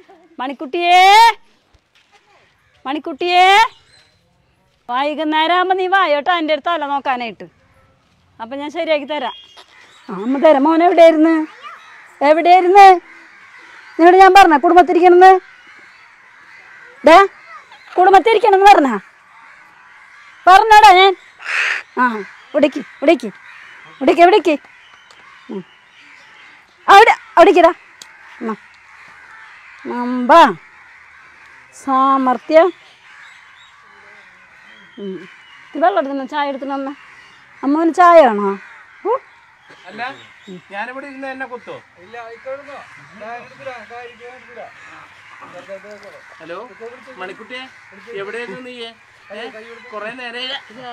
മണിക്കുട്ടിയേ മണിക്കുട്ടിയേ വൈകുന്നേരം ആകുമ്പോൾ നീ വായോട്ടോ എൻ്റെ അടുത്ത് അല്ല നോക്കാനായിട്ട് അപ്പം ഞാൻ ശരിയാക്കി തരാം ആ അമ്മ തരാം മോൻ എവിടെയായിരുന്നു എവിടെയായിരുന്നു നിന്നോട് ഞാൻ പറഞ്ഞ കുടുംബത്തിരിക്കണമെന്ന് ഡേ കുടുംബത്തിരിക്കണമെന്ന് പറഞ്ഞ പറഞ്ഞോടാ ഞാൻ ആ ഇവിടേക്ക് ഇവിടേക്ക് ഇവിടേക്ക് എവിടേക്ക് ഉം. അവിടെ അവിടേക്കിടാ എന്നാ നമ്പ സാമർത്ഥ്യ ഉം. ഇത് വെള്ളം എടുത്തുന്ന ചായ എടുത്തുന്ന അമ്മ അമ്മന് ചായ ആണോ ഊ. അല്ല ഞാനിവിടെ ഇരുന്ന് എന്നെ കുത്തോ ഹലോ മണിക്കുട്ടിയെ എവിടെയായിരുന്നു നീ കൊറേ നേരെ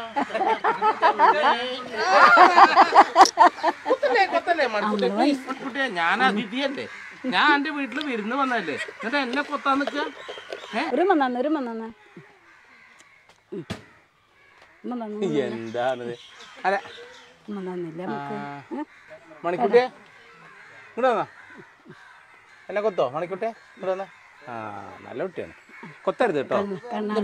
കൊത്തല്ലേ കൊത്തല്ലേ മണിക്കുട്ടിയെ please, മണിക്കുട്ടിയെ ഞാൻ അതിഥിയല്ലേ ഞാൻ എന്റെ വീട്ടിൽ വിരുന്ന് വന്നല്ലേ എന്നിട്ട് എന്നെ കൊത്താൻ നിക്ക ഒരു മന്നാന്ന് ഒരു മന്നാന്ന് മന്നാന്ന് എന്താണ് അല്ല മന്നാന്നില്ല നമുക്ക് ഏ? മണിക്കുട്ടിയെ ഇങ്ങോട്ട് വന്നാ എന്നെ കൊത്തോ മണിക്കുട്ടിയെ ഇങ്ങോട്ട് വന്നാ ആ നല്ല കുട്ടിയാണ് കൊത്തരുത് കേട്ടോ കണ്ണാട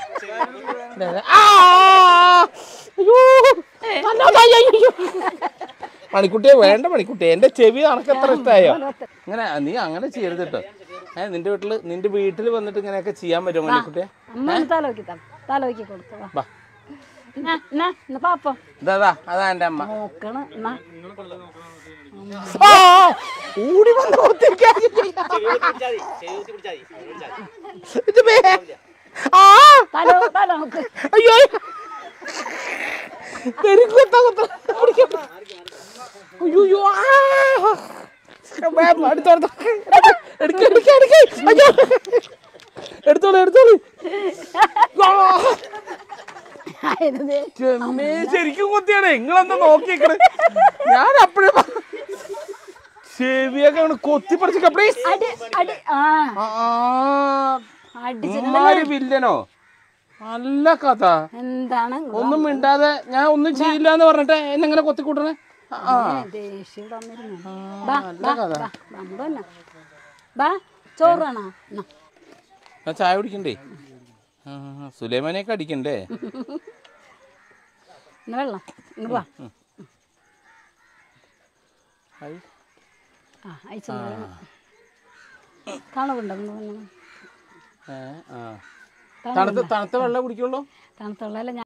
മണിക്കുട്ടിയെ വേണ്ട മണിക്കുട്ടിയെ എന്റെ ചെവി അനക്ക് എത്ര ഇഷ്ടമായോ അങ്ങനെ നീ അങ്ങനെ ചെയ്യരുത് കേട്ടോ ഏ നിന്റെ വീട്ടില് നിന്റെ വീട്ടിൽ വന്നിട്ട് ഇങ്ങനെയൊക്കെ ചെയ്യാൻ പറ്റുമോ മണിക്കുട്ടിയെ അമ്മ തല നോക്കി താ തല നോക്കി കൊടുത്തു വാ. വാ എന്നാ എന്നാ എന്നാ പാപ്പം ഇതാ അതാ അതാ എന്റെ അമ്മ നോക്കണം എന്നാ ആ, ഓടി വന്ന് കൊത്തിരിക്കാൻ. ഇത് മേ. ആ, തല തല നോക്ക് അയ്യോ തെരുക്ക് കൊത്താ കൊത്താ. പിടിക്കാം. അയ്യോ അയ്യോ, ആ. വേഗം എടുത്തോ, എടുത്തോ. എടുക്ക്, എടുക്ക്, എടുക്ക്. അയ്യോ. എടുത്തോളൂ എടുത്തോളൂ ആ. അതിന് ദേ ചെമ്മേ ശരിക്കും കുത്തിയാണ് നിങ്ങളെന്താ നോക്കിയേക്കണ് ഞാൻ അപ്പഴേ പ- ചെവിയൊക്കെ അങ്ങട് കൊത്തി പറിച്ചിക്ക പ്ലീസ് അടി അടി ആ അടിച്ചിട്ട് ഉമ്മാര് വില്ലനോ നല്ല കഥ എന്താണ് ഒന്നും മിണ്ടാതെ ഞാൻ ഒന്നും ചെയ്യില്ല എന്ന് പറഞ്ഞിട്ട് എന്നെ ഇങ്ങനെ കൊത്തി കൂട്ടണേ ആ ദേഷ്യം വന്നിരുന്നു ബാ ബാ ബാ നമ്മുടെ തന്നെ ബാ ചോറ് വേണോ എന്നാ. ഞാൻ ചായ കുടിക്കണ്ടേ ആ, സുലൈമാനെയൊക്കെ അടിക്കണ്ടേ എന്നാ വെള്ളം ഇങ്ങ് വാ ഐ. ആ അയച്ചു തണുപ്പുണ്ടോ ഏ, ആ. തണുത്ത തണുത്ത വെള്ളം കുടിക്കുള്ളൂ തണുത്തുള്ള